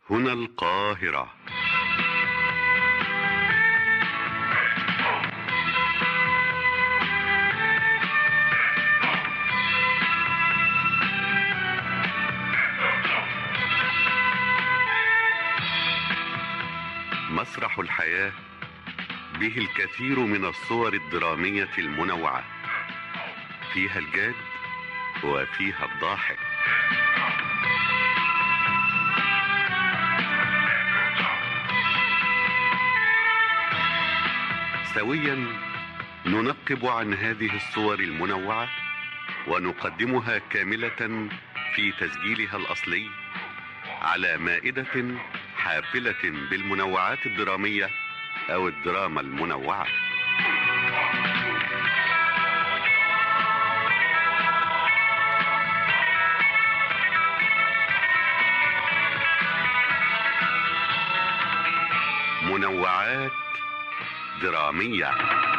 هنا القاهرة مسرح الحياة به الكثير من الصور الدرامية المنوعة فيها الجاد وفيها الضاحك سويا ننقب عن هذه الصور المنوعة ونقدمها كاملة في تسجيلها الأصلي على مائدة حافلة بالمنوعات الدرامية أو الدراما المنوعة منوعات درامية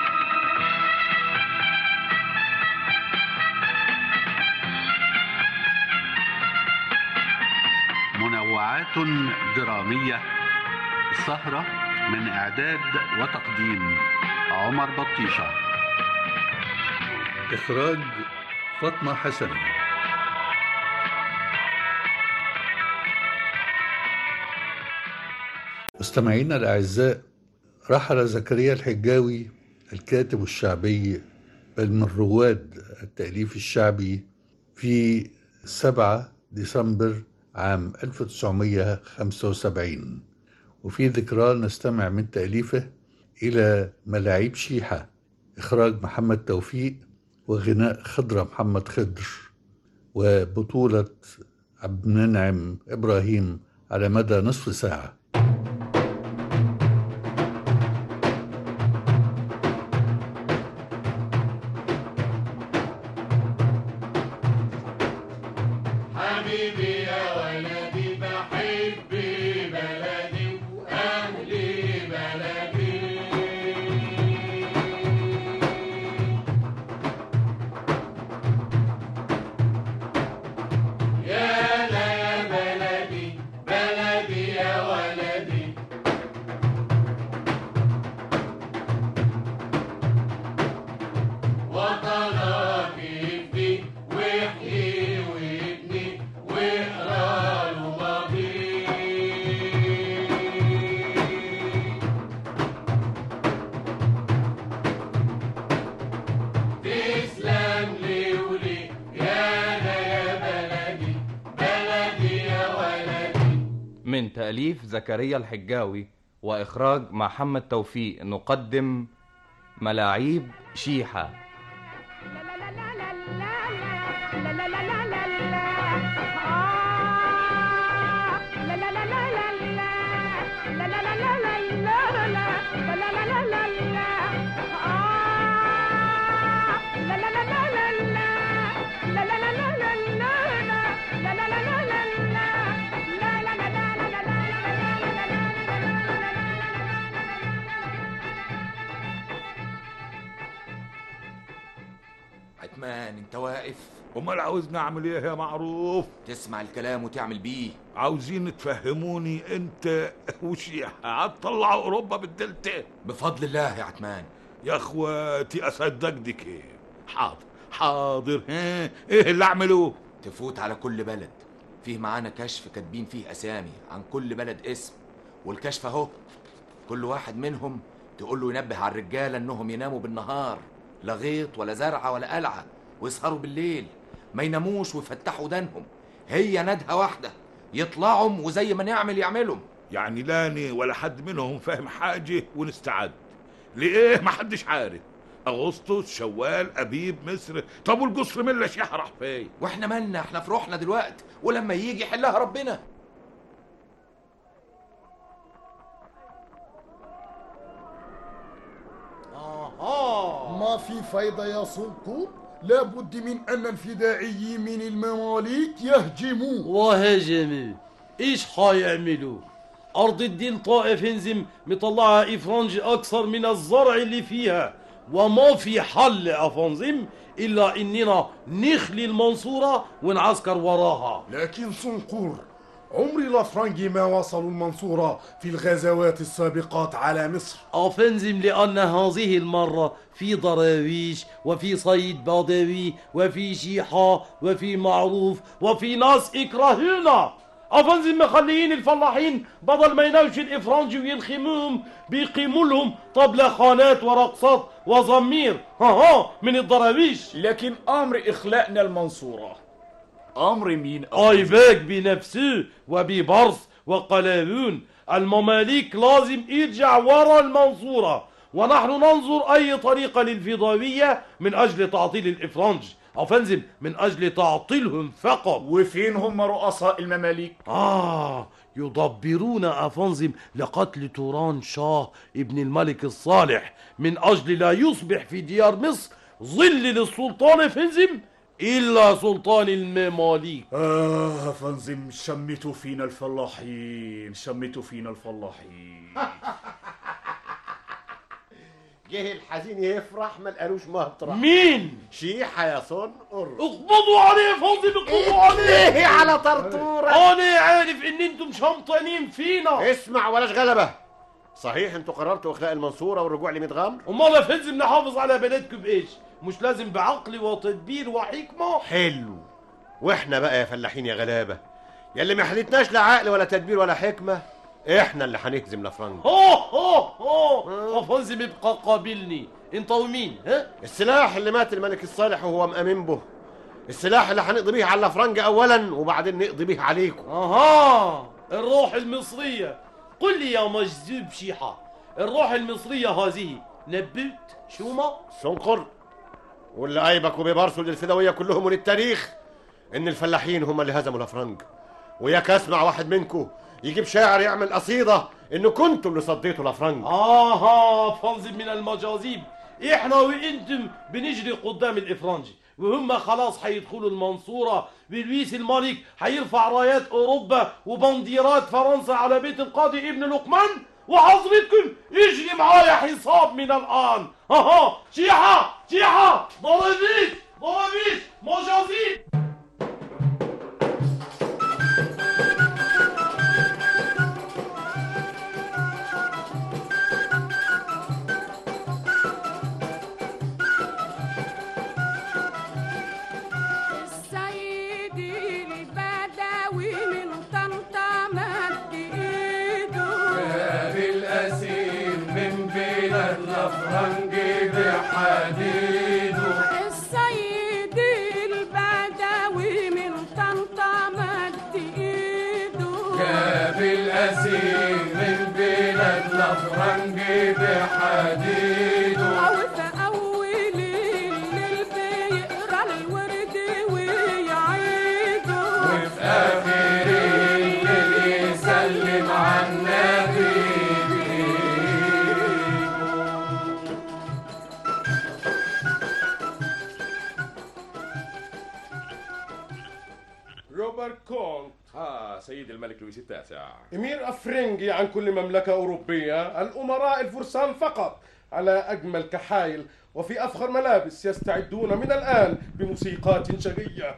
منوعات درامية سهرة من إعداد وتقديم عمر بطيشة إخراج فاطمة حسن مستمعينا الأعزاء رحل زكريا الحجاوي الكاتب الشعبي بل من رواد التأليف الشعبي في 7 ديسمبر عام 1975 وفي ذكرى نستمع من تأليفه إلى ملاعيب شيحة إخراج محمد توفيق وغناء خضرة محمد خضر وبطولة عبد المنعم إبراهيم على مدى نصف ساعة حبيبي يا ولدي بحب بلدي وأهلي بلدي يا لا يا بلدي بلدي يا ولدي وطنك يفدي ويحيي ويبني واقرا له ماضي تسلم لي ولي يا انا يا بلدي بلدي يا ولدي من تأليف زكريا الحجاوي وإخراج محمد توفيق نقدم ملاعيب شيحة عتمان انت واقف امال عاوزني اعمل ايه يا معروف تسمع الكلام وتعمل بيه عاوزين تفهموني انت وشيحة هتطلعوا اوروبا بالدلتا بفضل الله يا عتمان يا اخواتي اصدق كيف حاضر حاضر ها ايه اللي اعمله تفوت على كل بلد فيه معانا كشف كاتبين فيه اسامي عن كل بلد اسم والكشف اهو كل واحد منهم تقول له ينبه على الرجاله انهم يناموا بالنهار لا غيط ولا زرعه ولا قلعه ويسهروا بالليل ما يناموش ويفتحوا ودانهم هي ندهه واحده يطلعوا وزي ما نعمل يعملهم يعني لاني ولا حد منهم فاهم حاجه ونستعد ليه ما حدش عارف اغسطس شوال ابيب مصر طب والقصر ملا شيحة راح فين واحنا مالنا احنا في روحنا دلوقتي ولما يجي يحلها ربنا آه ما في فايدة يا سلطان لابد من أن الفدائيين من المماليك يهجموا وهجموا ايش حيعملوا ارض الدين طائف هنزم مطلعها افرنج اكثر من الزرع اللي فيها وما في حل افنزم الا اننا نخلي المنصورة ونعسكر وراها لكن صنقور عمري الأفرنجي ما وصلوا المنصورة في الغزوات السابقات على مصر أفنزم لأن هذه المرة في ضراويش وفي صيد بدوي وفي شيحة وفي معروف وفي ناس إكرهونا أفنزم مخليين الفلاحين بدل ما يناوش الإفرنج ويلخموهم بيقيموا لهم طبلة خانات ورقصات وزمير ها ها من الضراويش لكن أمر إخلاءنا المنصورة أمر مين أيباك بنفسه وببرص وقلاوون المماليك لازم يرجع ورا المنصورة ونحن ننظر أي طريقة للفضائية من أجل تعطيل الإفرنج أفنزم من أجل تعطيلهم فقط وفين هم رؤساء المماليك آه يدبرون أفنزم لقتل توران شاه ابن الملك الصالح من أجل لا يصبح في ديار مصر ظل للسلطان فنزم إلا سلطان المماليك آه فانزم شمتوا فينا الفلاحين شمتوا فينا الفلاحين جه الحزين يفرح ما لقالوش مطرح مين؟ شيحة يا صن اقبضوا عليه فوزي اقبضوا عليه ايه على طرطورة انا عارف ان انتم شمطانين فينا اسمع ولاش غلبة صحيح انتوا قررتوا اخلاء المنصورة والرجوع لميت غمر امال يا فنزم نحافظ على بلدكم بايش مش لازم بعقل وتدبير وحكمة حلو واحنا بقى يا فلاحين يا غلابة يلي ما حلتناش لا عقل ولا تدبير ولا حكمة احنا اللي هنهزم الافرنج هو هو هو افنزم يبقى قابلني انت ومين ها السلاح اللي مات الملك الصالح وهو مأمن به السلاح اللي هنقضي بيه على الافرنج اولا وبعدين نقضي بيه عليكم اها الروح المصرية قل لي يا مجذوب شيحة الروح المصرية هذه نبت شومة سنقر واللي قايبك وبيبارسوا للفدوية كلهم وللتاريخ ان الفلاحين هم اللي هزموا الافرنج وياك اسمع واحد منكم يجيب شاعر يعمل قصيدة ان كنتم اللي صديتوا الافرنج آها فانزم من المجاذيب احنا وانتم بنجري قدام الافرنجي وهم خلاص هيدخلوا المنصورة ولويس الملك هيرفع رايات اوروبا وبنديرات فرنسا على بيت القاضي ابن لقمان وحضرتكم يجري معايا حساب من الان ها شيحة شيحة ضربيش ضربيش مجاذيب السيد البدوي من طنطا مد ايده جاب الأسير من بلاد الأفرنج بحديده السيد البدوي من طنطا مد ايده جاب الأسير من بلاد الأفرنج بحديده أو في أول الليل بيقرا الورد ويعيده وفي آخر الليل يسلم على النبي روبرت كونت ها سيد الملك لويس التاسع إمير أفرنجي عن كل مملكة أوروبية الأمراء الفرسان فقط على أجمل كحايل وفي أفخر ملابس يستعدون من الآن بموسيقات شقية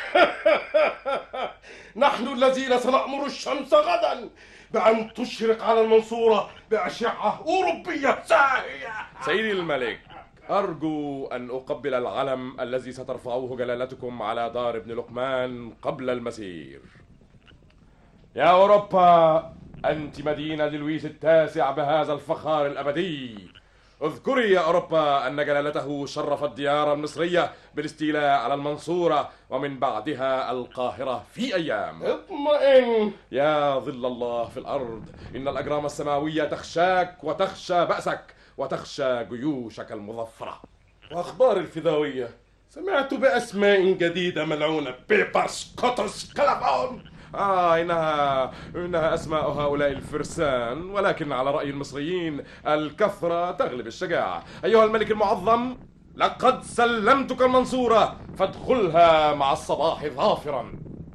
نحن الذين سنأمر الشمس غدا بأن تشرق على المنصورة بأشعة أوروبية زاهية سيدي الملك أرجو أن أقبل العلم الذي سترفعوه جلالتكم على دار ابن لقمان قبل المسير يا أوروبا أنت مدينة للويس التاسع بهذا الفخار الأبدي اذكري يا أوروبا أن جلالته شرف الديار المصرية بالاستيلاء على المنصورة ومن بعدها القاهرة في أيام اطمئن يا ظل الله في الأرض إن الأجرام السماوية تخشاك وتخشى بأسك وتخشى جيوشك المظفرة وأخبار الفداوية سمعت بأسماء جديدة ملعونة بيبرس كوتس كلافون آه إنها إنها أسماء هؤلاء الفرسان ولكن على رأي المصريين الكثرة تغلب الشجاعة أيها الملك المعظم لقد سلمتك المنصورة فادخلها مع الصباح ظافرا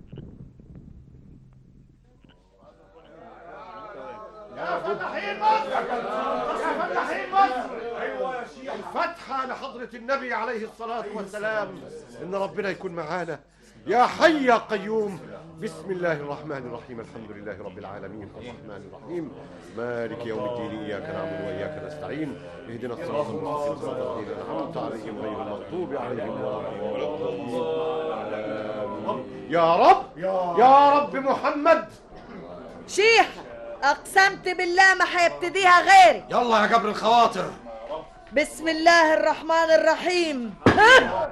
يا فلاحين مصر يا فلاحين مصر الفتحة لحضرة النبي عليه الصلاة والسلام إن ربنا يكون معانا يا حي يا قيوم بسم الله الرحمن الرحيم الحمد لله رب العالمين الرحمن الرحيم مالك يوم الدين إياك نعبد وإياك نستعين اهدنا الصراط المستقيم صراط الذين أنعمت عليهم غير المغضوب عليهم ولا الضالين يا رب يا رب محمد شيح اقسمت بالله ما هيبتديها غيري يلا يا جبر الخواطر بسم الله الرحمن الرحيم ها؟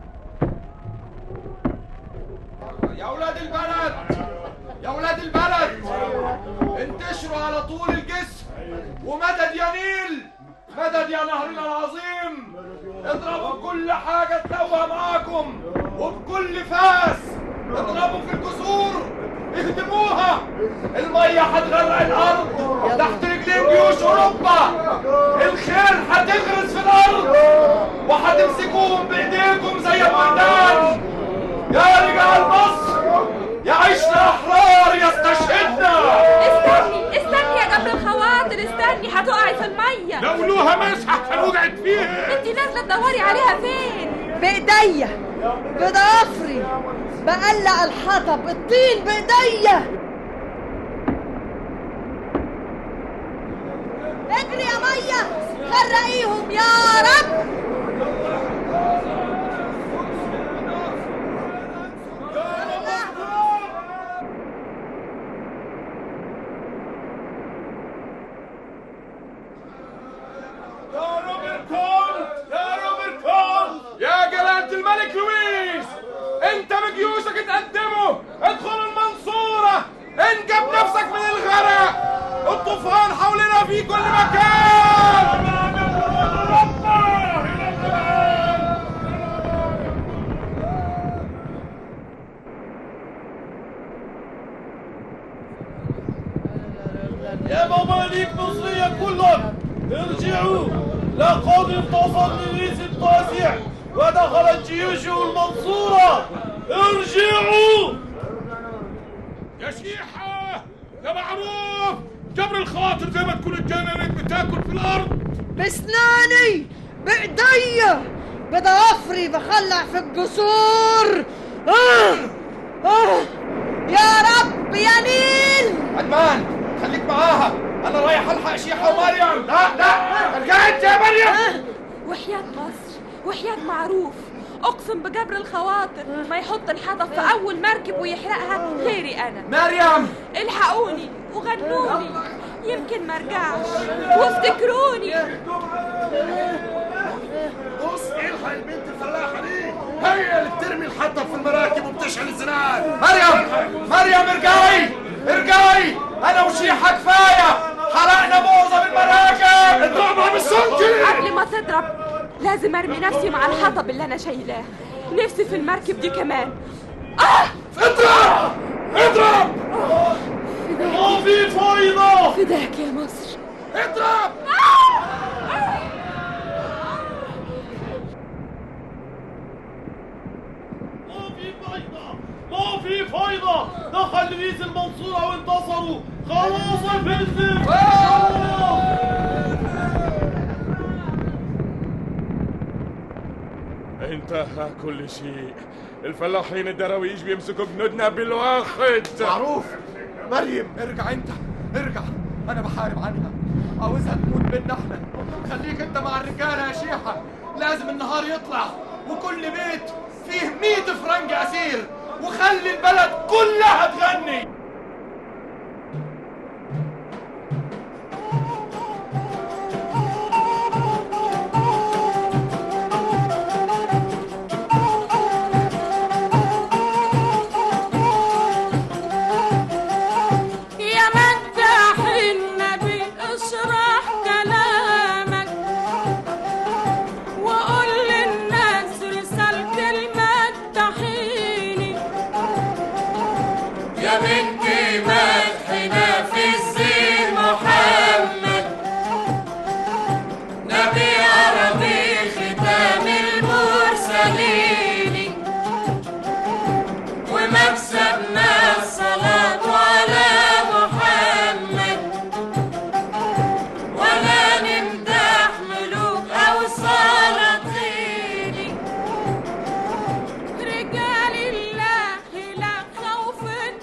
يا ولاد البلد يا ولاد البلد انتشروا على طول الجسر ومدد يا نيل مدد يا نهرنا العظيم اضربوا بكل حاجة تلوى معاكم وبكل فاس اضربوا في الجسور اهدموها المية هتغرق الأرض تحت رجلين جيوش أوروبا الخيل هتغرس في الأرض وهتمسكوهم بإيديكم زي الوردان يا رجال مصر يعيشنا أحرار يستشهدنا استني استني يا جبر الخواطر استني هتقعي في الميه لولوها مسحة كان وقعت فيها انت نازله تدوري عليها فين بايديا بضفري بقلع الحطب الطين بايديا اجري يا ميه غرقيهم يا رب يا روبرتون يا روبرتون يا جلالة الملك لويس انت بجيوشك اتقدموا ادخلوا المنصورة انجب نفسك من الغرق الطوفان حولنا في كل مكان يا مماليك مصرية كلهم ارجعوا لقد انتصر لويس التاسع ودخلت جيوشه المنصورة ارجعوا يا شيحة يا معروف جبر الخواطر زي ما تكون الجنانات بتاكل في الأرض بسناني بايديا بضوافري بخلع في الجسور آه آه يا رب يا نيل عدمان خليك معاها انا رايح الحق شيحة ومريم لا لا ارجعي انت يا مريم وحياة مصر وحياة معروف اقسم بجبر الخواطر ما يحط الحطب في اول مركب ويحرقها غيري انا مريم الحقوني وغنوني يمكن ما ارجعش وافتكروني بص الحق البنت الفلاحه دي هي اللي بترمي الحطب في المراكب وبتشعل الزناد مريم مريم ارجعي ارجعي انا وشيحة كفاية حرقنا معظم المراكب اضربها بالسنتي قبل ما تضرب لازم ارمي نفسي مع الحطب اللي انا شايلاه نفسي في المركب دي كمان اه اضرب اضرب ما في فايدة فداك يا مصر اضرب ما في فايدة ما في فايدة دخل لويس المنصورة وانتصروا خلاص الفلسف انتهى كل شيء الفلاحين الدراويش بيمسكوا جنودنا بالواحد معروف مريم ارجع انت ارجع انا بحارب عنها عاوزها تموت بينا احنا خليك انت مع الرجاله يا شيحة لازم النهار يطلع وكل بيت فيه 100 فرنج اسير وخلي البلد كلها تغني يا مداح النبي اشرح كلامك وقول للناس رسالة المداحين يا بنتي مدحنا في الزين محمد نبي عربي ختام المرسلين ومكسبنا الصلاة على محمد ولا نمدح ملوك أو سلاطين رجال الله لا خوف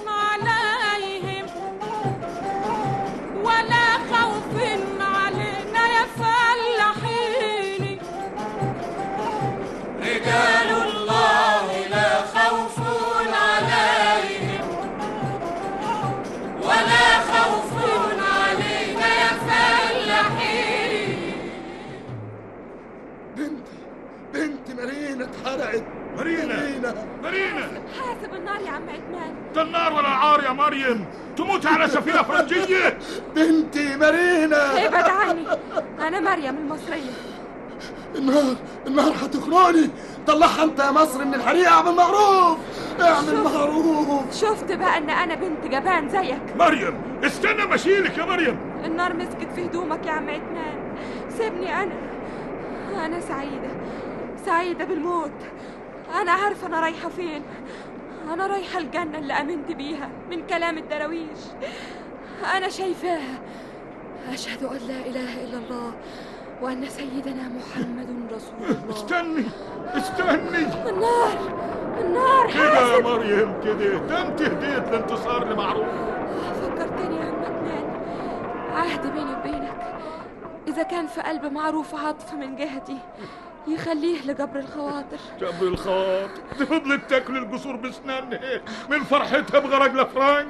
مريم تموت على سفينة فرنجية بنتي مارينا ابعد عني انا مريم المصريه النار النار هتخنقني طلعها انت يا مصر من الحريقه اعمل معروف اعمل شوف. معروف شفت بقى ان انا بنت جبان زيك مريم استنى مشيلك يا مريم النار مسكت في هدومك يا عم عدنان سيبني انا انا سعيده سعيده بالموت انا عارفه انا رايحه فين انا رايحه الجنه اللي امنت بيها من كلام الدراويش انا شايفاها اشهد ان لا اله الا الله وان سيدنا محمد رسول الله استني استني النار النار كده يا حاسب مريم كده ده انت هديت الانتصار لمعروف فكرتني يا عم عدنان عهد بيني وبينك إذا كان في قلب معروف عطف من جهتي يخليه لجبر الخواطر جبر الخواطر دي فضلت تاكل القصور بسنانها من فرحتها بغرق لفرنك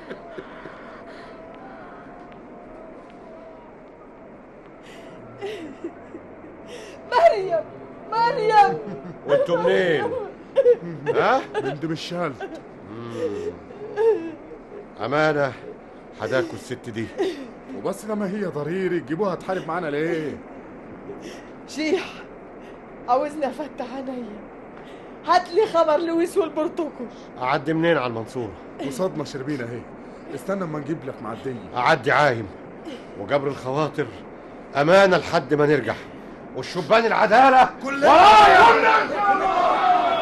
مريم مريم وانتوا منين؟ ها؟ من دمشالت أمانة حداكوا الست دي وبس لما هي ضريري تجيبوها تحارب معانا ليه؟ شيح عاوزني افتح عينيا هات لي خبر لويس والبرتقش أعدي منين على المنصورة؟ وصدمة شربينا اهي استنى اما نجيب لك معدية أعدي عايم وجبر الخواطر أمانة لحد ما نرجع والشبان العدالة كلنا ورايا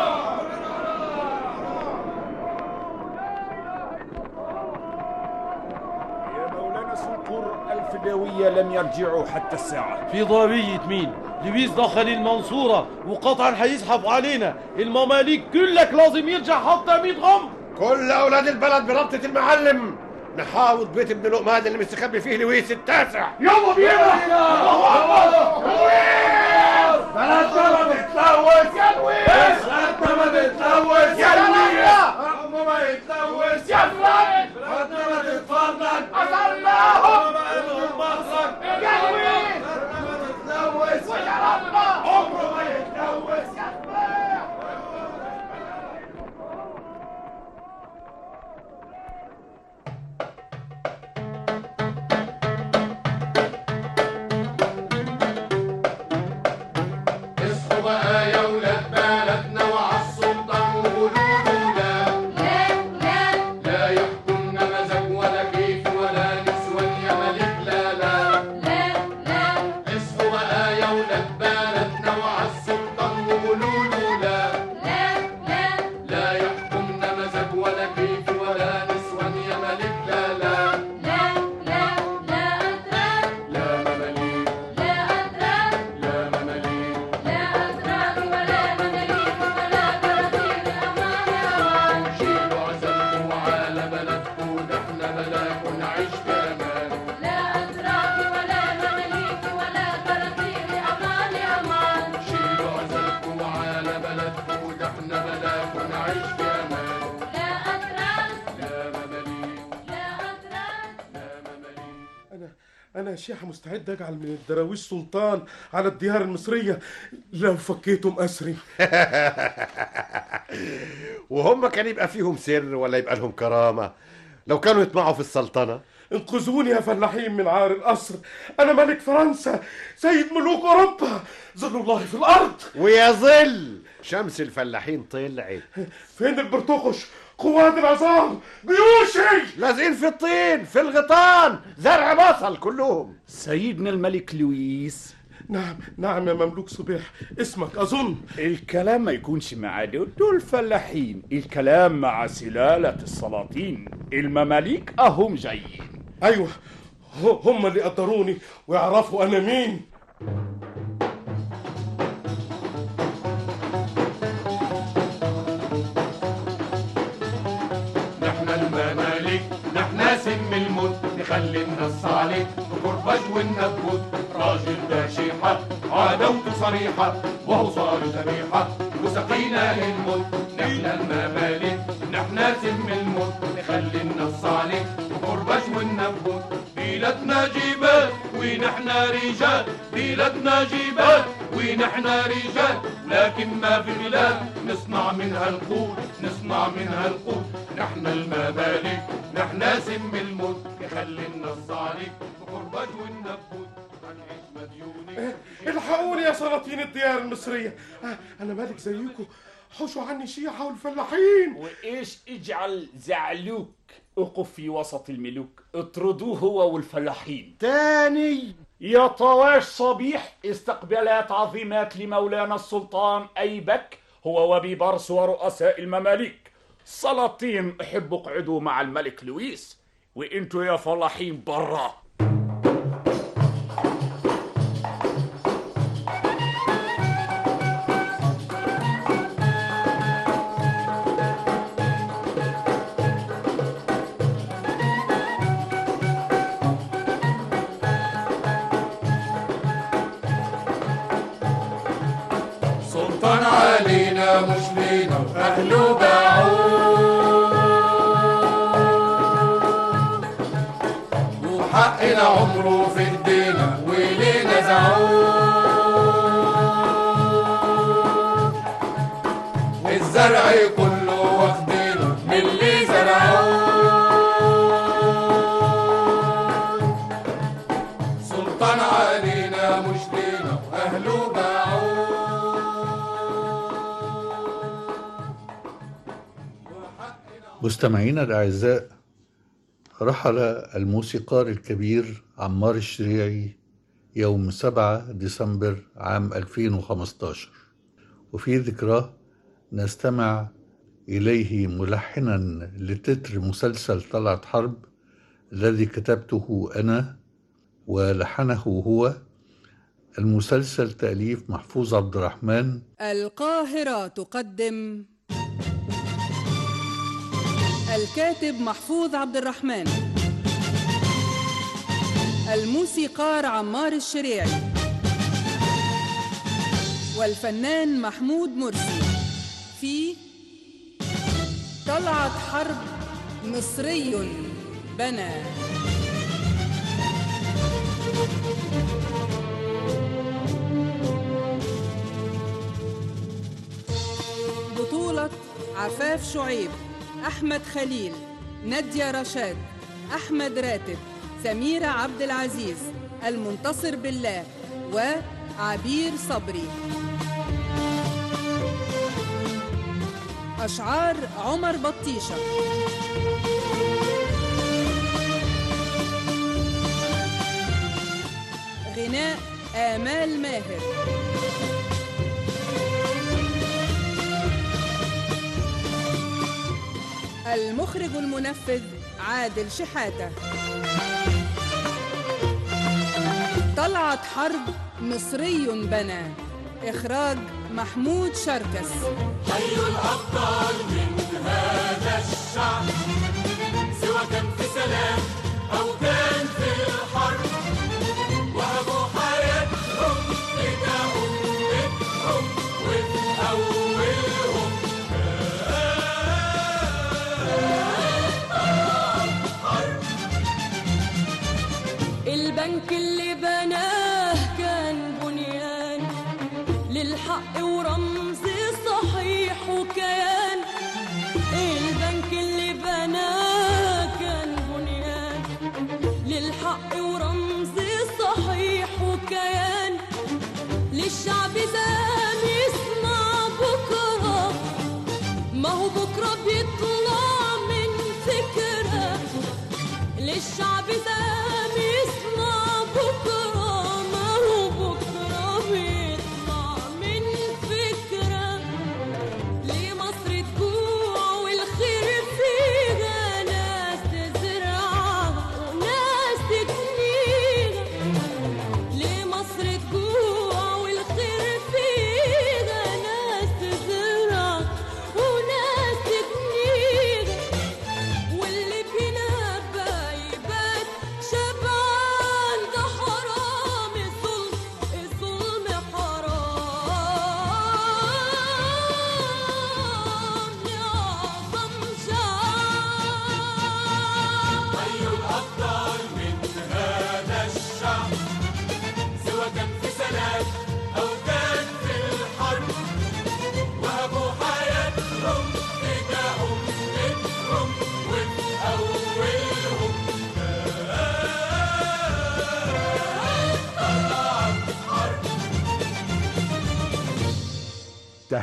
يا مولانا سنقر الفداوية لم يرجعوا حتى الساعة في ضربية مين؟ لويس دخل المنصورة وقطعا هيسحب علينا المماليك كلك لازم يرجع حتى 100 غم كل أولاد البلد بربطة المعلم نحاوط بيت ابن لقمان اللي مستخبي فيه لويس التاسع يلا بينا بلدنا ما بتتلوث يا لويس بلدنا ما بتتلوث يا لويس أمه ما يتلوث يا فلان بلدنا ما تتفرج أصلهم بقالهم مخرج يا لويس بلدنا ما تتلوث ويا ربنا عمره ما يتلوث يا فلان اصحوا بقى يا ولاد بلدنا وعالسلطان وقولوا له لا لا لا لا يحكمنا مزاج ولا كيف ولا نسوان يا ملك لا لا لا لا اصحوا بقى يا ولاد بلدنا وعالسلطان وقولوا له لا لا لا لا يحكمنا مزاج ولا كيف ولا نسوان يا ملك لا لا لا لا لا أتراك لا مماليك لا أتراك لا مماليك لا أتراك ولا مماليك ولا كراكيب أمان يا أمان شيلوا عزمكم على بلدكم ده احنا بلاكم نعيش بأمان لا أتراك ولا مماليك ولا كراكيب أمان يا أمان شيلوا عزمكم على بلدكم ده احنا بلاكم نعيش بأمان لا أتراك لا مماليك لا أتراك لا مماليك أنا أنا يا شيحة مستعد أجعل من الدراويش سلطان على الديار المصرية لو فكيتم أسري وهم كان يبقى فيهم سر ولا يبقى لهم كرامة لو كانوا يطمعوا في السلطنة انقذوني يا فلاحين من عار القصر أنا ملك فرنسا سيد ملوك أوروبا ظل الله في الأرض ويظل شمس الفلاحين طلعت فين البرتقش قواد العظام جيوشي لازقين في الطين في الغيطان زرع بصل كلهم سيدنا الملك لويس نعم نعم يا مملوك صبيح اسمك أظن الكلام ما يكونش مع دول دول فلاحين الكلام مع سلالة السلاطين المماليك أهم جايين أيوة ه- هم اللي قدروني ويعرفوا أنا مين نحن المماليك نحن سم الموت نخلي النص عليك بكرباج والنبوت راجل ده شيحة عدوته صريحة وهو صار ذبيحة وسقينا للموت نحن المماليك نحن سم الموت نخلي النص عليك بكرباج والنبوت بلادنا جبال ونحن رجال بلادنا جبال ونحن رجال لكن ما في بلاد نصنع منها القوت نصنع منها القوت نحن المماليك نحن سم الموت يخلي النص عليك بكرباج والنبوت هنعيش مديونين الحقوني يا سلاطين الديار المصرية آه، أنا مالك زيكم حوشوا عني شيعة والفلاحين وإيش اجعل زعلوك اقف في وسط الملوك اطردوه هو والفلاحين تاني يا طواش صبيح استقبالات عظيمات لمولانا السلطان أيبك هو وبيبرس ورؤساء المماليك سلاطين احب اقعدوا مع الملك لويس وانتوا يا فلاحين برا سلطان علينا مش لينا واهله باعوه وحقنا عمره في ايدينا ولينا زعوه الزرع كله واخدينه من اللي زرعوه سلطان علينا مش لينا واهله باعوه مستمعينا الأعزاء رحل الموسيقار الكبير عمار الشريعي يوم 7 ديسمبر عام 2015 وفي ذكراه نستمع إليه ملحنا لتتر مسلسل طلعت حرب الذي كتبته أنا ولحنه هو المسلسل تأليف محفوظ عبد الرحمن القاهرة تقدم الكاتب محفوظ عبد الرحمن الموسيقار عمار الشريعي والفنان محمود مرسي في طلعت حرب مصري بنى بطولة عفاف شعيب أحمد خليل نادية رشاد أحمد راتب سميرة عبد العزيز المنتصر بالله وعبير صبري أشعار عمر بطيشة غناء آمال ماهر المخرج المنفذ عادل شحاتة طلعت حرب مصري بنى إخراج محمود شركس حي الأبطال من هذا الشعب سواء كان في سلام أو كان في الحرب وهبوا حياتهم لدعوا أمتهم وفي أولهم البنك اللي بناه كان بنيان للحق ورمز صحيح وكيان البنك اللي بناه كان بنيان للحق ورمز صحيح وكيان للشعب زام يسمع بكرة ما هو بكرة بيطلع من فكرة للشعب زام يسمع بكرة ما هو بكرة بيطلع من فكرة ليه مصر تجوع والخير فيها ناس تزرعها وناس تكنيها ليه مصر تجوع والخير فيها ناس تزرع وناس تكنيها واللي فينا بايبات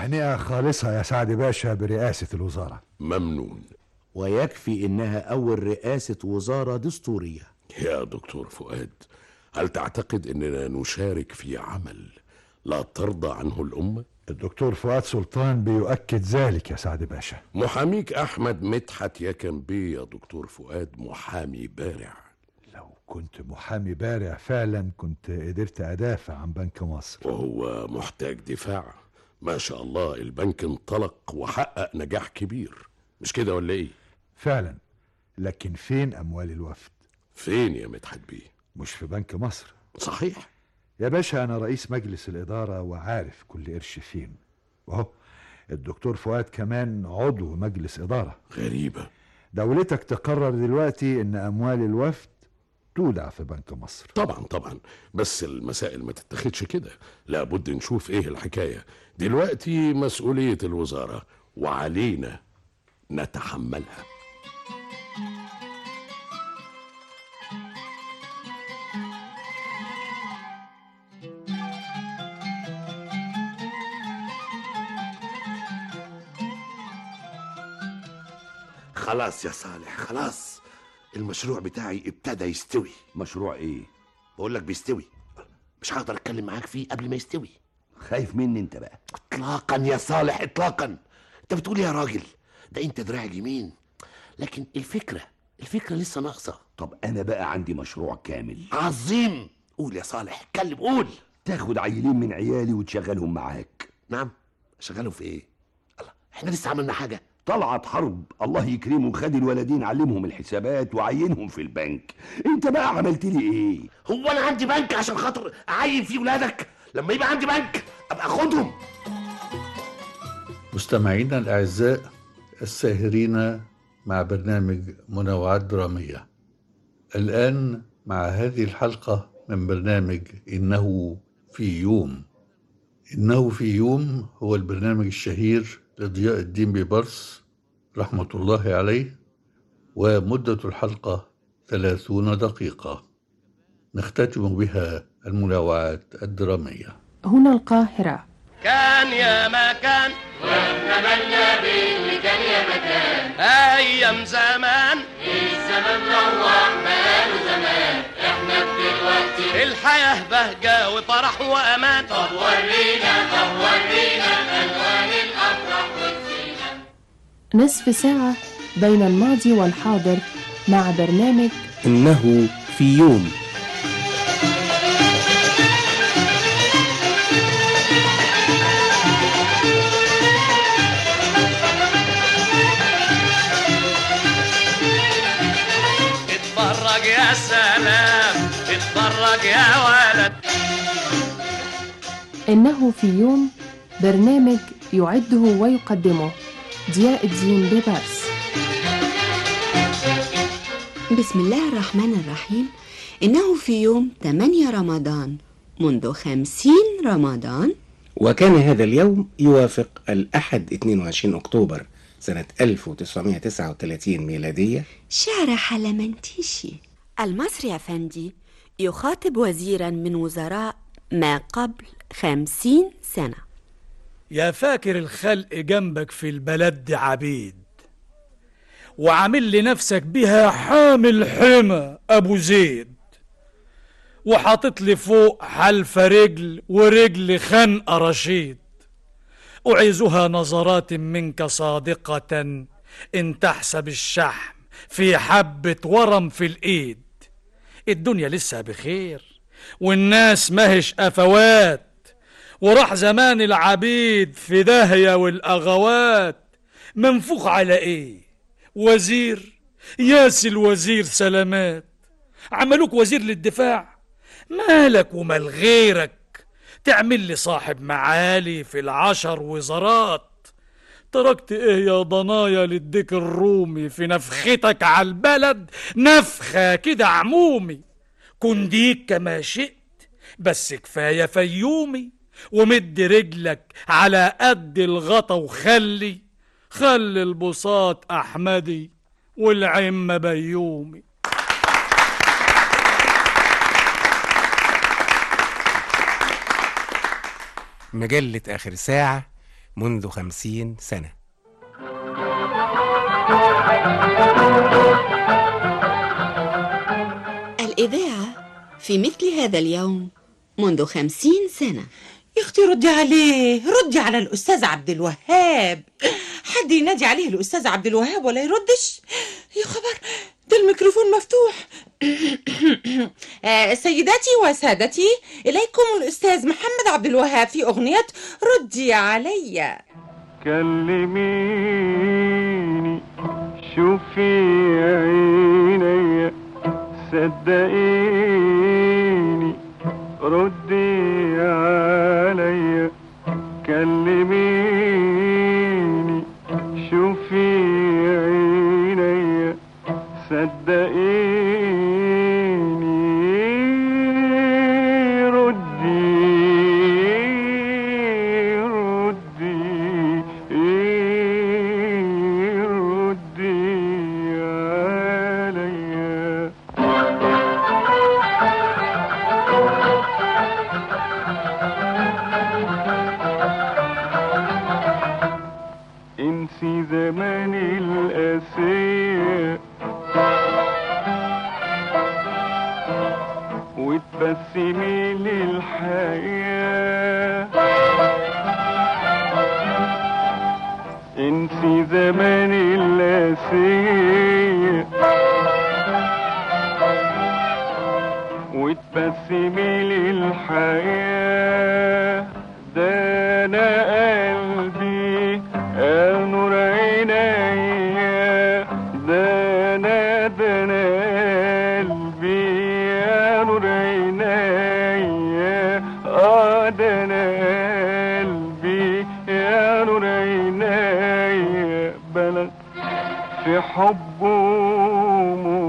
تهنئة خالصة يا سعد باشا برئاسة الوزارة ممنون ويكفي إنها أول رئاسة وزارة دستورية يا دكتور فؤاد هل تعتقد اننا نشارك في عمل لا ترضى عنه الامه الدكتور فؤاد سلطان بيؤكد ذلك يا سعد باشا محاميك احمد مدحت يكن بيه يا دكتور فؤاد محامي بارع كنت محامي بارع فعلا كنت قدرت أدافع عن بنك مصر وهو محتاج دفاع ما شاء الله البنك انطلق وحقق نجاح كبير مش كده ولا ايه فعلا لكن فين أموال الوفد فين يا مدحت بيه مش في بنك مصر صحيح يا باشا أنا رئيس مجلس الإدارة وعارف كل قرش فين وهو الدكتور فؤاد كمان عضو مجلس إدارة غريبة دولتك تقرر دلوقتي إن أموال الوفد تودع في بنك مصر طبعا طبعا بس المسائل ما تتاخدش كده لابد نشوف ايه الحكاية دلوقتي مسؤولية الوزارة وعلينا نتحملها خلاص يا صالح خلاص المشروع بتاعي ابتدى يستوي مشروع ايه بقول لك بيستوي مش هقدر اتكلم معاك فيه قبل ما يستوي خايف مني انت بقى اطلاقا يا صالح اطلاقا انت بتقول إيه يا راجل ده انت دراع اليمين لكن الفكره الفكره لسه ناقصه طب انا بقى عندي مشروع كامل عظيم قول يا صالح اتكلم قول تاخد عيلين من عيالي وتشغلهم معاك نعم شغالهم في ايه الله احنا لسه عملنا حاجه طلعت حرب الله يكرمه خد الولدين علمهم الحسابات وعينهم في البنك انت بقى عملت لي ايه هو انا عندي بنك عشان خاطر اعين فيه ولادك لما يبقى عندي بنك ابقى اخدهم مستمعينا الأعزاء الساهرين مع برنامج منوعات درامية الآن مع هذه الحلقة من برنامج إنه في يوم إنه في يوم هو البرنامج الشهير لضياء الدين ببرس رحمة الله عليه ومدة الحلقة ثلاثون دقيقة نختتم بها المنوعات الدرامية هنا القاهرة كان يا مكان ونتمنى باللي كان يا مكان ايام زمان الزمن روح بقاله زمان احنا دلوقتي الحياة بهجة وفرح وامان طب ورينا طب ورينا الوان الافراح والزينة نصف ساعة بين الماضي والحاضر مع برنامج إنه في يوم اتفرج يا سلام اتفرج يا ولد إنه في يوم برنامج يعده ويقدمه ضياء الدين ببرس بسم الله الرحمن الرحيم إنه في يوم 8 رمضان منذ 50 رمضان وكان هذا اليوم يوافق الأحد 22 أكتوبر سنة 1939 ميلادية شعر حلمنتيشي المصري أفندي يخاطب وزيرا من وزراء ما قبل خمسين سنة يا فاكر الخلق جنبك في البلد دي عبيد وعامل لنفسك بها حامل حمى أبو زيد وحاطط لي فوق حلفة رجل ورجل خنقة رشيد أعيزها نظرات منك صادقة إن تحسب الشحم في حبة ورم في الإيد الدنيا لسه بخير والناس ماهش أفوات وراح زمان العبيد في داهية والأغوات منفوخ على إيه وزير ياس الوزير سلامات عملوك وزير للدفاع مالك ومال غيرك تعمل لي صاحب معالي في العشر وزارات تركت ايه يا ضنايا للديك الرومي في نفختك على البلد نفخة كده عمومي كن ديك كما شئت بس كفاية فيومي ومد رجلك على قد الغطا وخلي خلي البساط أحمدي والعمة بيومي مجلة آخر ساعة منذ خمسين سنة الإذاعة في مثل هذا اليوم منذ خمسين سنة يا اختي ردي عليه ردي على الاستاذ عبد الوهاب حد ينادي عليه الاستاذ عبد الوهاب ولا يردش يا خبر ده الميكروفون مفتوح آه، سيداتي وسادتي اليكم الاستاذ محمد عبد الوهاب في اغنيه ردي عليا كلميني شوفي عيني صدقيني ردي عليا كلميني شوفي عيني صدقيني ردي ردي ردي عليا انسي زمان القاسية وتبسمي للحياة انسي زمان القاسية وتبسمي للحياة ده انا قلبي قال نور عينيا ده انا ده انا قلبي يا نور عينيا اه ده انا قلبي يا نور عينيا بلغ في حبه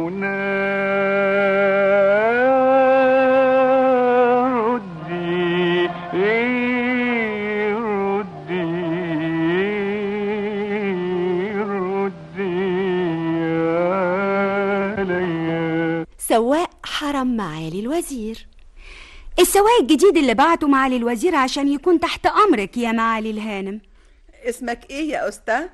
منى ردي ردي ردي عليا سواق حرم معالي الوزير السواق الجديد اللي بعته معالي الوزير عشان يكون تحت أمرك يا معالي الهانم اسمك ايه يا استاذ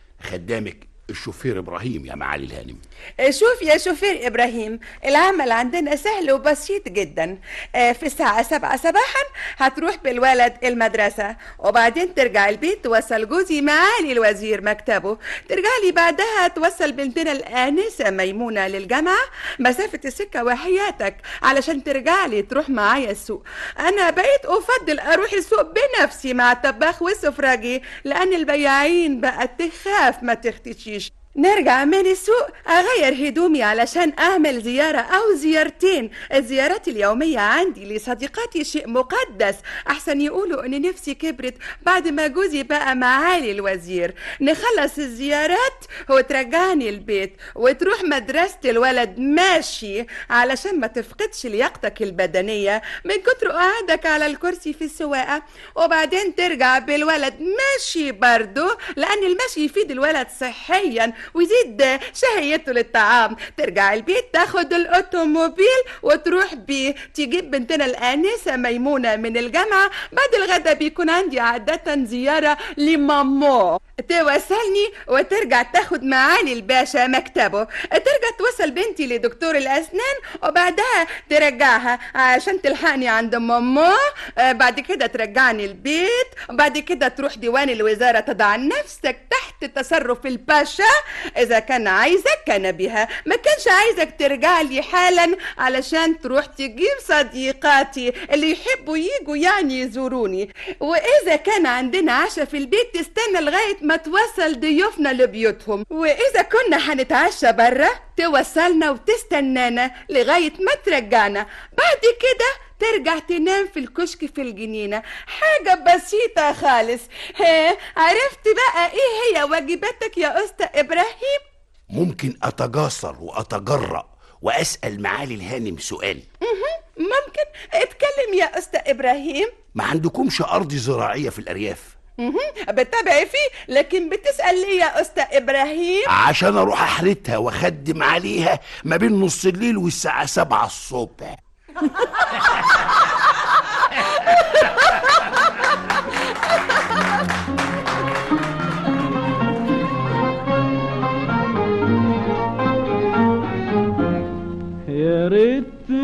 خدامك الشوفير ابراهيم يا معالي الهانم شوف يا شوفير إبراهيم العمل عندنا سهل وبسيط جدا آه، في الساعة سبعة صباحا هتروح بالولد المدرسة وبعدين ترجع البيت توصل جوزي معالي الوزير مكتبه ترجع لي بعدها توصل بنتنا الآنسة ميمونة للجامعة مسافة السكة وحياتك علشان ترجع لي تروح معايا السوق أنا بقيت أفضل أروح السوق بنفسي مع الطباخ والسفراجي لأن البياعين بقت تخاف ما تختشيش نرجع من السوق أغير هدومي علشان أعمل زيارة أو زيارتين الزيارات اليومية عندي لصديقاتي شيء مقدس أحسن يقولوا إن نفسي كبرت بعد ما جوزي بقى معالي الوزير نخلص الزيارات وترجعني البيت وتروح مدرسة الولد ماشي علشان ما تفقدش لياقتك البدنية من كتر قعدك على الكرسي في السواقة وبعدين ترجع بالولد ماشي برضه لأن المشي يفيد الولد صحيا ويزيد شهيته للطعام ترجع البيت تاخد الأوتوموبيل وتروح بيه تجيب بنتنا الآنسة ميمونة من الجامعة بعد الغدا بيكون عندي عادة زيارة لمامو توصلني وترجع تاخد معالي الباشا مكتبه ترجع توصل بنتي لدكتور الأسنان وبعدها ترجعها عشان تلحقني عند ماما آه، بعد كده ترجعني البيت وبعد كده تروح ديوان الوزارة تضع نفسك تحت تصرف الباشا إذا كان عايزك كان بها ما كانش عايزك ترجع لي حالا علشان تروح تجيب صديقاتي اللي يحبوا يجوا يعني يزوروني وإذا كان عندنا عشاء في البيت تستنى لغاية ما توصل ضيوفنا لبيوتهم وإذا كنا هنتعشى برا توصلنا وتستنانا لغاية ما ترجعنا بعد كده ترجع تنام في الكشك في الجنينة حاجة بسيطة خالص ها عرفت بقى ايه هي واجباتك يا أستاذ إبراهيم ممكن اتجاسر واتجرأ واسال معالي الهانم سؤال مهم. ممكن اتكلم يا أستاذ إبراهيم ما عندكمش ارض زراعيه في الارياف مهم. بتابع فيه لكن بتسأل ليه يا أستاذ إبراهيم عشان اروح احرتها واخدم عليها ما بين نص الليل والساعه سبعة الصبح يا ريت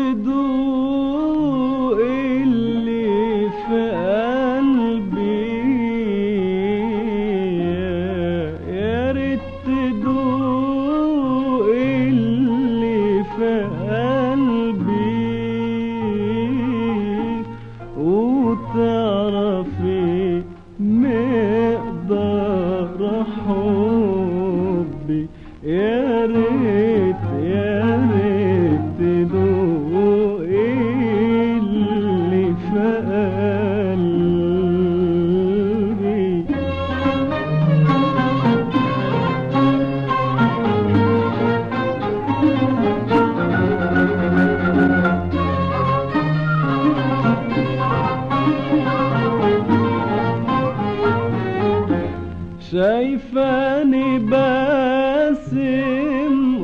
تدوق اللي في قلبي يا ريت تدوق اللي في قلبي وتعرفي مقدار حبي يا ريت يا ريت تدوق اللي في قلبي شايفاني باسم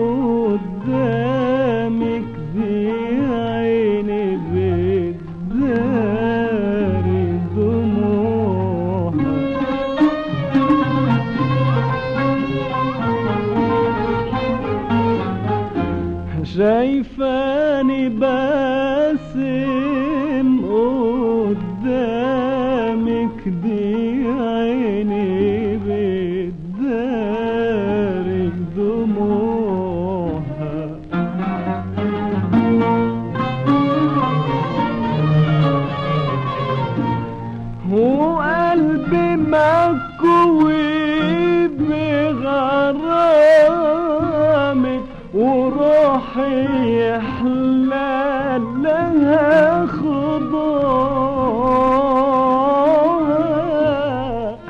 قدامك دي عيني بتداري دموعها شايفاني باسم قدامك دي عيني بتداري دموعها وقلبي مكوي بغرامك وروحي يحلى لها خضوعها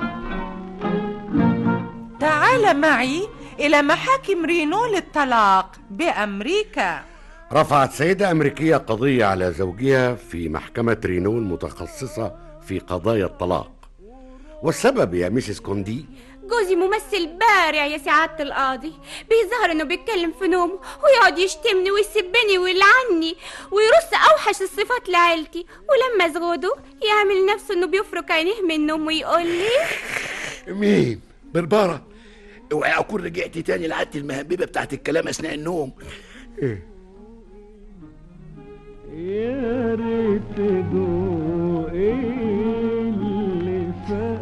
تعال معي إلى محاكم رينو للطلاق بأمريكا رفعت سيدة أمريكية قضية على زوجها في محكمة رينو المتخصصة في قضايا الطلاق والسبب يا ميسيس كوندي جوزي ممثل بارع يا سعادة القاضي بيظهر انه بيتكلم في نومه ويقعد يشتمني ويسبني ويلعني ويرص اوحش الصفات لعيلتي ولما ازغده يعمل نفسه انه بيفرك عينيه من النوم ويقول لي مين بربرة اوعي اكون رجعت تاني لعادتي المهببة بتاعت الكلام اثناء النوم يا ريت تدوق اللي في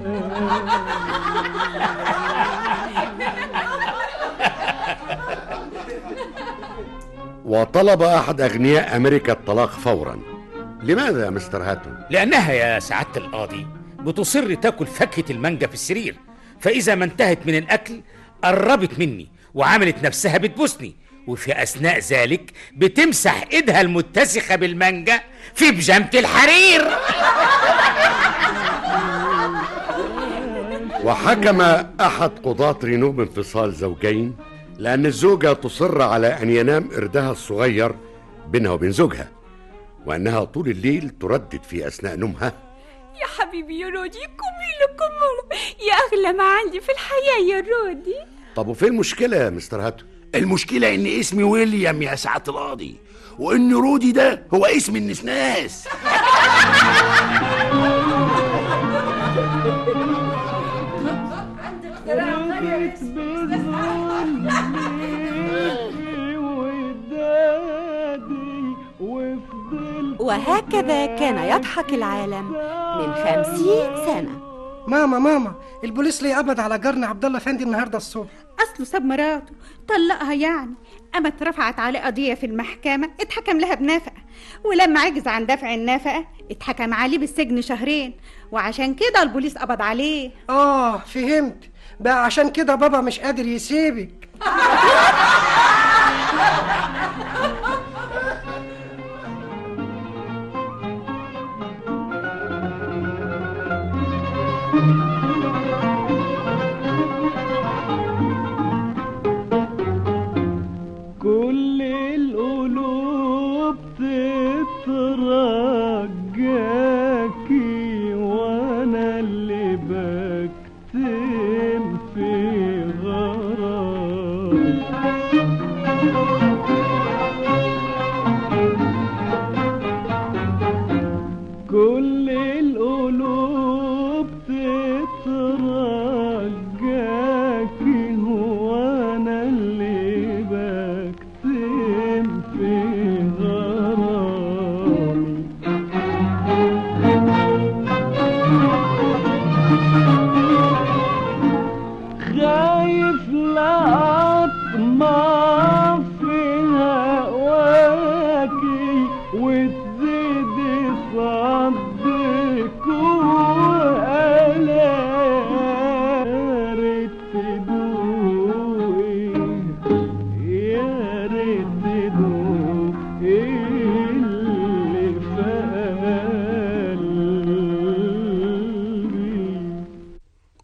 وطلب أحد أغنياء أمريكا الطلاق فورا لماذا يا مستر هاتون؟ لأنها يا سعادة القاضي بتصر تاكل فاكهة المانجا في السرير فإذا ما انتهت من الأكل قربت مني وعملت نفسها بتبوسني وفي أثناء ذلك بتمسح إيدها المتسخة بالمانجا في بيجامة الحرير وحكم أحد قضاة رينو بانفصال زوجين لأن الزوجة تصر على أن ينام إردها الصغير بينها وبين زوجها وأنها طول الليل تردد في أثناء نومها يا حبيبي يا رودي كميلة كميلة يا أغلى ما عندي في الحياة يا رودي طب وفين المشكلة يا مستر هاتو؟ المشكلة ان اسمي ويليام يا سعادة القاضي وان رودي ده هو اسم النسناس وهكذا كان يضحك العالم من خمسين سنة ماما ماما البوليس ليه قبض على جارنا عبد الله فندي النهارده الصبح اصله ساب مراته طلقها يعني اما اترفعت عليه قضيه في المحكمه اتحكم لها بنفقه ولما عجز عن دفع النفقه اتحكم عليه بالسجن شهرين وعشان كده البوليس قبض عليه اه فهمت بقى عشان كده بابا مش قادر يسيبك كل القلوب تترجاكي وانا اللي بكتم في غرام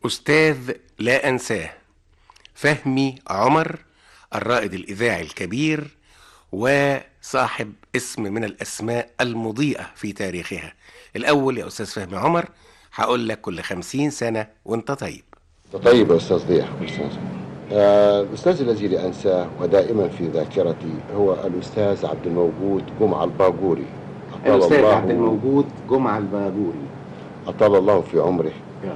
أستاذ لا أنساه فهمي عمر الرائد الإذاعي الكبير وصاحب اسم من الأسماء المضيئة في تاريخها الأول يا أستاذ فهمي عمر هقول لك كل خمسين سنة وانت طيب طيب يا استاذ ضياء استاذ آه، الاستاذ الذي لا انساه ودائما في ذاكرتي هو الاستاذ عبد الموجود جمعه الباجوري أطال الأستاذ الله- عبد الموجود جمعة البابوري اطال الله في عمره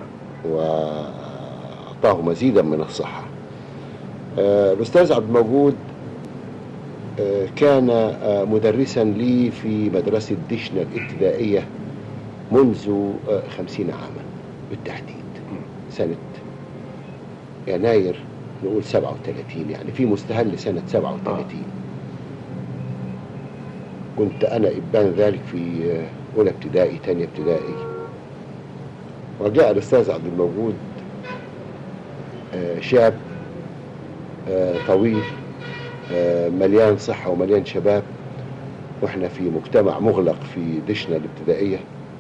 واعطاه مزيدا من الصحه آه، الاستاذ عبد الموجود آه، كان آه، مدرسا لي في مدرسه دشنا الابتدائيه منذ آه، خمسين عاما بالتحديد سنه يناير نقول 37 يعني في مستهل سنة 37 كنت أنا إبان ذلك في آه، أولى ابتدائي تانية ابتدائي وجاء الأستاذ عبد الموجود آه، شاب آه، طويل آه، مليان صحة ومليان شباب واحنا في مجتمع مغلق في دشنا الابتدائية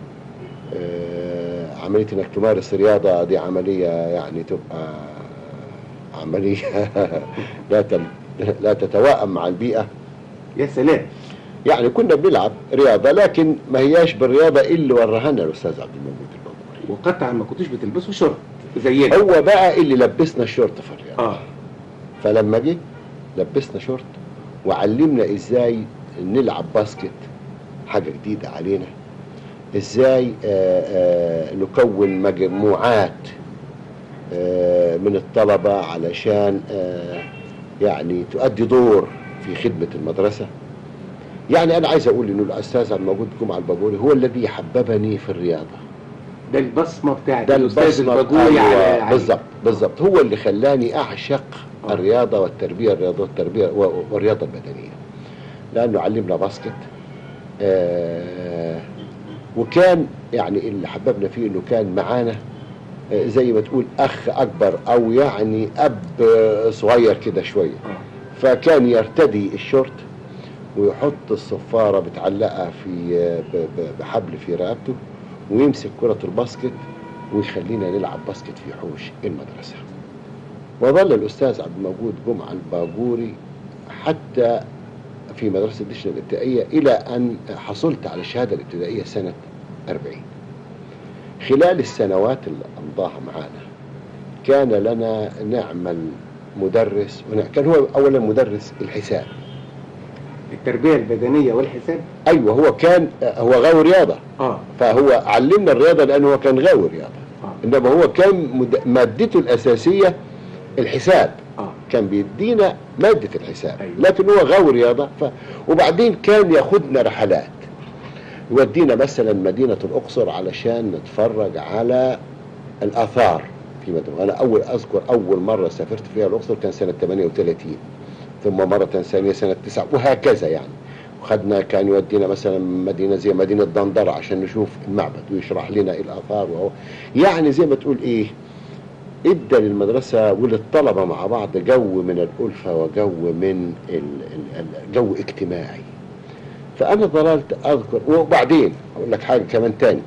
آه، عملية انك تمارس رياضة دي عملية يعني تبقى عملية لا تل... لا تتوائم مع البيئة يا سلام يعني كنا بنلعب رياضة لكن ما هياش بالرياضة اللي وراها لنا الأستاذ عبد الموجود وقطعا ما كنتوش بتلبسوا شورت زينا هو بقى اللي لبسنا الشورت في الرياضة اه فلما جه لبسنا شورت وعلمنا ازاي نلعب باسكت حاجة جديدة علينا ازاي آه، آه، نكون مجموعات آه، من الطلبة علشان آه، يعني تؤدي دور في خدمة المدرسة يعني أنا عايز أقول إنه الأستاذ عبد الموجود جمعة البابوري هو الذي حببني في الرياضة ده البصمة بتاعت ده الأستاذ البصمة الباجوري على أيوة على- بالظبط بالظبط هو اللي خلاني أعشق الرياضة والتربية الرياضة والتربية و- والرياضة البدنية لأنه علمنا باسكت آه وكان يعني اللي حببنا فيه إنه كان معانا آه، زي ما تقول أخ أكبر أو يعني أب آه، صغير كده شوية فكان يرتدي الشورت ويحط الصفارة متعلقة في آه، ب- ب- بحبل في رقبته ويمسك كرة الباسكت ويخلينا نلعب باسكت في حوش المدرسة وظل الأستاذ عبد الموجود جمعة الباجوري حتى في مدرسة دشنا الابتدائية إلى أن حصلت على الشهادة الابتدائية سنة 40 خلال السنوات اللي أمضاها معانا كان لنا نعمل مدرس ون- كان هو أولا مدرس الحساب التربية البدنية والحساب ايوه هو كان هو غاوي رياضه اه فهو علمنا الرياضه لانه هو كان غاوي رياضه انما هو كان مد- مادته الاساسيه الحساب آه. كان بيدينا ماده الحساب لكن هو غاوي رياضه ف... وبعدين كان ياخدنا رحلات يودينا مثلا مدينه الاقصر علشان نتفرج على الاثار في مدينة. انا اول اذكر اول مره سافرت فيها الاقصر كان سنه 38 ثم مرة ثانية سنة تسعة وهكذا يعني وخدنا كان يودينا مثلا مدينة زي مدينة دندرة عشان نشوف المعبد ويشرح لنا إيه الآثار وهو يعني زي ما تقول إيه ادى للمدرسة وللطلبة مع بعض جو من الألفة وجو من ال- ال- ال- جو اجتماعي فأنا ظللت أذكر وبعدين أقول لك حاجة كمان تاني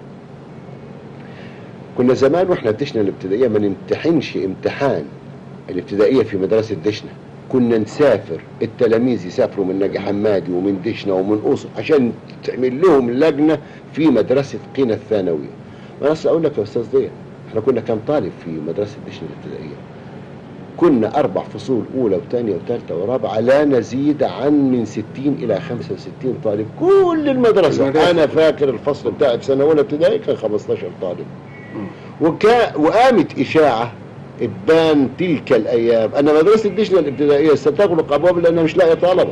كنا زمان واحنا في دشنا الابتدائية ما نمتحنش امتحان الابتدائية في مدرسة دشنا كنا نسافر التلاميذ يسافروا من نجي حمادي ومن دشنا ومن قصر عشان تعمل لهم لجنة في مدرسة قنا الثانوية ما أصل أقول لك يا أستاذ ضياء احنا كنا كام طالب في مدرسة دشنا الابتدائية كنا أربع فصول أولى وثانية وثالثة ورابعة لا نزيد عن من 60 إلى 65 طالب كل المدرسة, المدرسة. أنا فاكر الفصل بتاعي في سنة أولى ابتدائي كان 15 طالب وكا وقامت إشاعة ابان تلك الأيام أن مدرسة دشنا الابتدائية ستغلق أبواب لأنها مش لاقية طلبة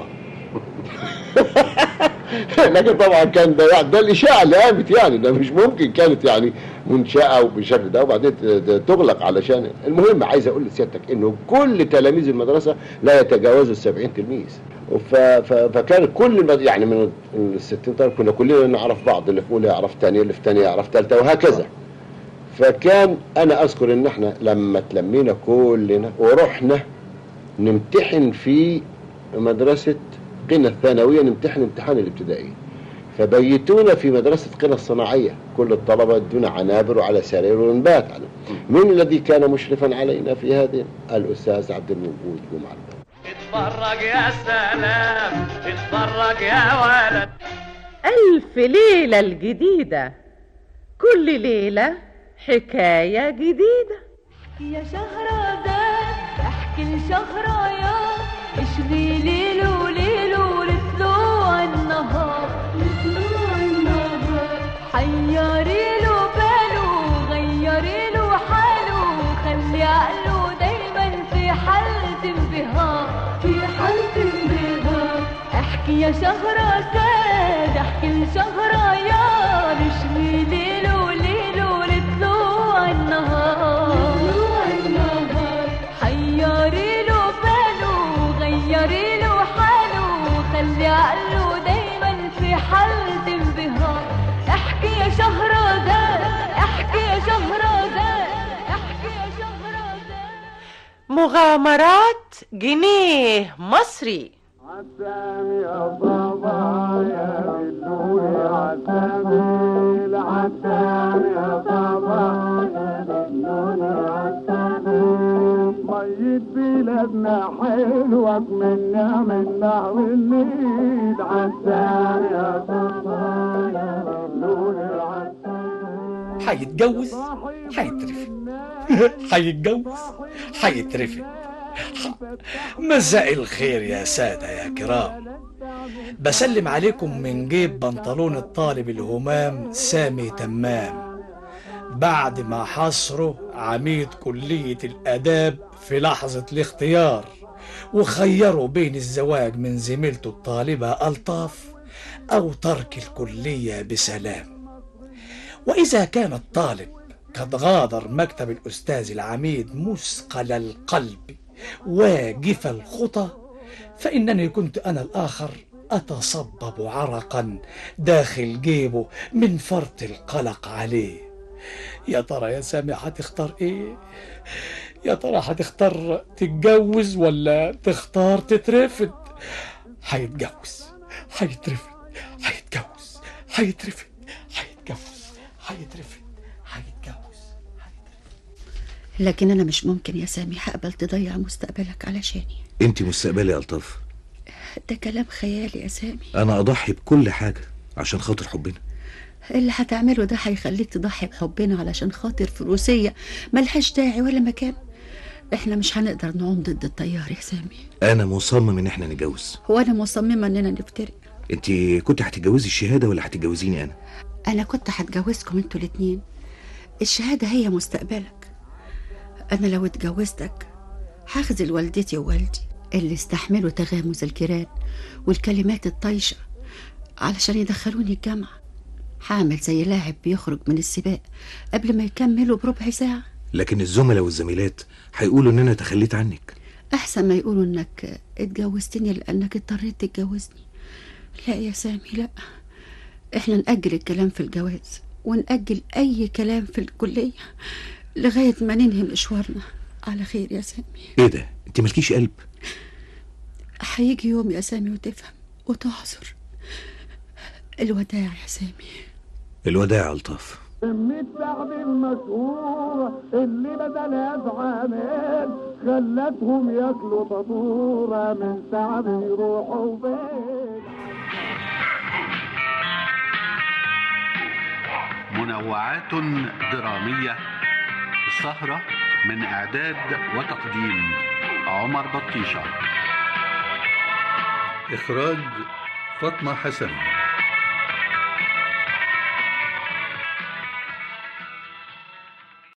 لكن طبعا كان ده يعني ده الإشاعة اللي قامت يعني ده مش ممكن كانت يعني منشأة وبالشكل ده وبعدين ت- ت- تغلق علشان المهم عايز أقول لسيادتك إنه كل تلاميذ المدرسة لا يتجاوزوا السبعين تلميذ ف- ف- فكان كل المد... يعني من ال 60 طالب كنا كلنا نعرف بعض اللي في اولى يعرف ثانيه اللي في ثانيه يعرف ثالثه وهكذا فكان انا اذكر ان احنا لما تلمينا كلنا ورحنا نمتحن في مدرسه قنا الثانويه نمتحن امتحان الابتدائي فبيتونا في مدرسة قنا الصناعية كل الطلبة ادونا عنابر وعلى سرير ونبات على من الذي كان مشرفا علينا في هذه الأستاذ عبد الموجود جمعة اتفرج يا سلام اتفرج يا ولد ألف ليلة الجديدة كل ليلة حكاية جديدة يا شهرزاد احكي لشهريار اشغي ليل وليل ولطلوع النهار لطلوع النهار حيري له باله غيري له حاله خلي عقله دايما في حالة انبهار في حالة انبهار احكي يا شهرزاد احكي لشهريار اشغي ليل وليل ولطلوع النهار حيري له باله غيري له حاله خلي عقله دايما في حالة انبهار احكي يا شهرزاد احكي يا شهرزاد احكي يا شهرزاد مغامرات جنيه مصري عسام يا بابا يا بلوري عسام العسام يا بابا يا بلوري عسام ميت بلادنا حلوة منا من نهر النيل عسام يا بابا يا بلوري عسام هيتجوز هيترفد هيتجوز هيترفد مساء الخير يا سادة يا كرام بسلم عليكم من جيب بنطلون الطالب الهمام سامي تمام بعد ما حصره عميد كلية الآداب في لحظة الاختيار وخيروا بين الزواج من زميلته الطالبة ألطاف أو ترك الكلية بسلام وإذا كان الطالب قد غادر مكتب الأستاذ العميد مثقل القلب واجف الخطى فإنني كنت أنا الآخر أتصبب عرقا داخل جيبه من فرط القلق عليه يا ترى يا سامي هتختار ايه يا ترى هتختار تتجوز ولا تختار تترفد هيتجوز هيترفد هيتجوز هيترفد هيتجوز هيترفد هيتجوز لكن أنا مش ممكن يا سامي هقبل تضيع مستقبلك علشاني انت مستقبلي يا الطف ده كلام خيالي يا سامي انا اضحي بكل حاجه عشان خاطر حبنا اللي هتعمله ده هيخليك تضحي بحبنا علشان خاطر فروسية ملهاش داعي ولا مكان احنا مش هنقدر نعوم ضد التيار يا سامي انا مصمم ان احنا نتجوز وانا مصممة اننا نفترق انت كنت هتتجوزي الشهاده ولا هتتجوزيني انا انا كنت هتجوزكم انتوا الاتنين الشهادة هي مستقبلك انا لو اتجوزتك هخذل والدتي ووالدي اللي استحملوا تغامز الجيران والكلمات الطايشة علشان يدخلوني الجامعة هعمل زي لاعب بيخرج من السباق قبل ما يكملوا بربع ساعة لكن الزملاء والزميلات هيقولوا ان انا تخليت عنك أحسن ما يقولوا إنك اتجوزتني لأنك اضطريت تتجوزني لا يا سامي لا إحنا نأجل الكلام في الجواز ونأجل أي كلام في الكلية لغاية ما ننهي مشوارنا على خير يا سامي ايه ده انت مالكيش قلب هيجي يوم يا سامي وتفهم وتعذر الوداع يا سامي الوداع يا الطاف كمية بعد المشهورة اللي بدلها بعامل خلتهم ياكلوا فطورة من تعب يروحوا بيت منوعات درامية السهرة من إعداد وتقديم عمر بطيشة إخراج فاطمة حسن